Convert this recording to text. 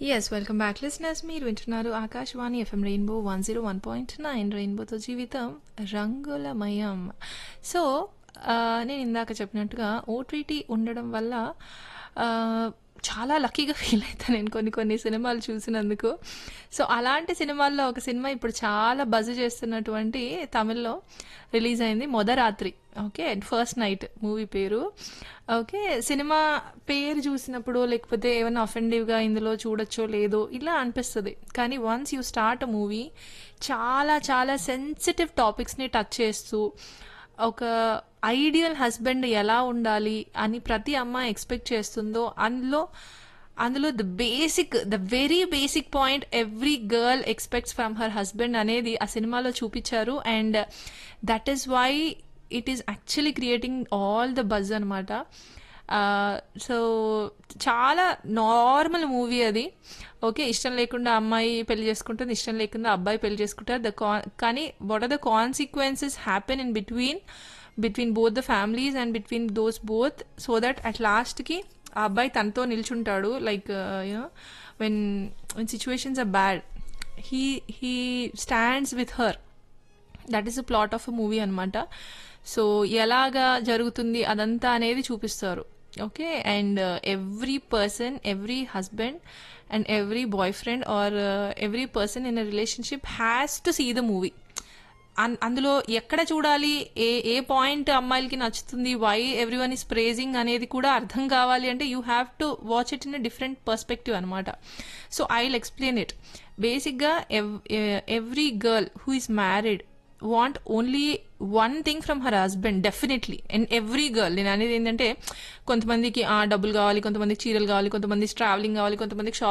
yes welcome back listeners మీరు వింటున్నారు Akashvani FM Rainbow one zero one point nine రెయిన్బోతో జీవితం రంగులమయం సో ఆ, నేను ఇందాక చెప్పినట్టుగా ఓటీటీ ఉండడం వల్ల ఆ, చాలా లక్కీగా ఫీల్ అవుతాను నేను కొన్ని కొన్ని సినిమాలు చూసినందుకు సో అలాంటి సినిమాల్లో ఒక సినిమా ఇప్పుడు చాలా బజ్ చేస్తున్నటువంటి తమిళ్లో రిలీజ్ అయింది మొదరాత్రి ఓకే ఫస్ట్ నైట్ మూవీ పేరు ఓకే సినిమా పేరు చూసినప్పుడు లేకపోతే ఏమైనా అఫెండివ్గా ఇందులో చూడొచ్చో లేదో ఇలా అనిపిస్తుంది కానీ once you start a movie చాలా చాలా సెన్సిటివ్ టాపిక్స్ని టచ్ చేస్తూ ఒక ఐడియల్ హస్బెండ్ ఎలా ఉండాలి అని ప్రతి అమ్మాయి ఎక్స్పెక్ట్ చేస్తుందో అందులో అందులో the basic the very basic point every girl expects from her husband అనేది ఆ సినిమాలో చూపించారు and that is why it is actually creating all the buzz అనమాట సో చాలా నార్మల్ మూవీ అది ఓకే ఇష్టం లేకుండా అమ్మాయి పెళ్లి చేసుకుంటుంది ఇష్టం లేకుండా అబ్బాయి పెళ్లి చేసుకుంటారు ద కానీ what are the consequences happen in between between both the families and between those both so that at లాస్ట్కి ఆ అబ్బాయి తనతో నిల్చుంటాడు like you know when when situations are bad he he stands with her that is the plot of a movie అనమాట so ఎలాగా జరుగుతుంది అదంతా అనేది చూపిస్తారు okay and every person every husband and every boyfriend or every person in a relationship has to see the movie అన్- అందులో ఎక్కడ చూడాలి ఏ ఏ పాయింట్ అమ్మాయిలకి నచ్చుతుంది why everyone is praising అనేది కూడా అర్థం కావాలి అంటే you have to watch it in a different perspective అనమాట so I will explain it బేసిక్గా every girl who is married want only one thing from her husband definitely and every girl నేను అనేది ఏంటంటే కొంతమందికి ఆ డబ్బులు కావాలి కొంతమందికి చీరలు కావాలి కొంతమందికి ట్రావెలింగ్ కావాలి కొంతమందికి షాప్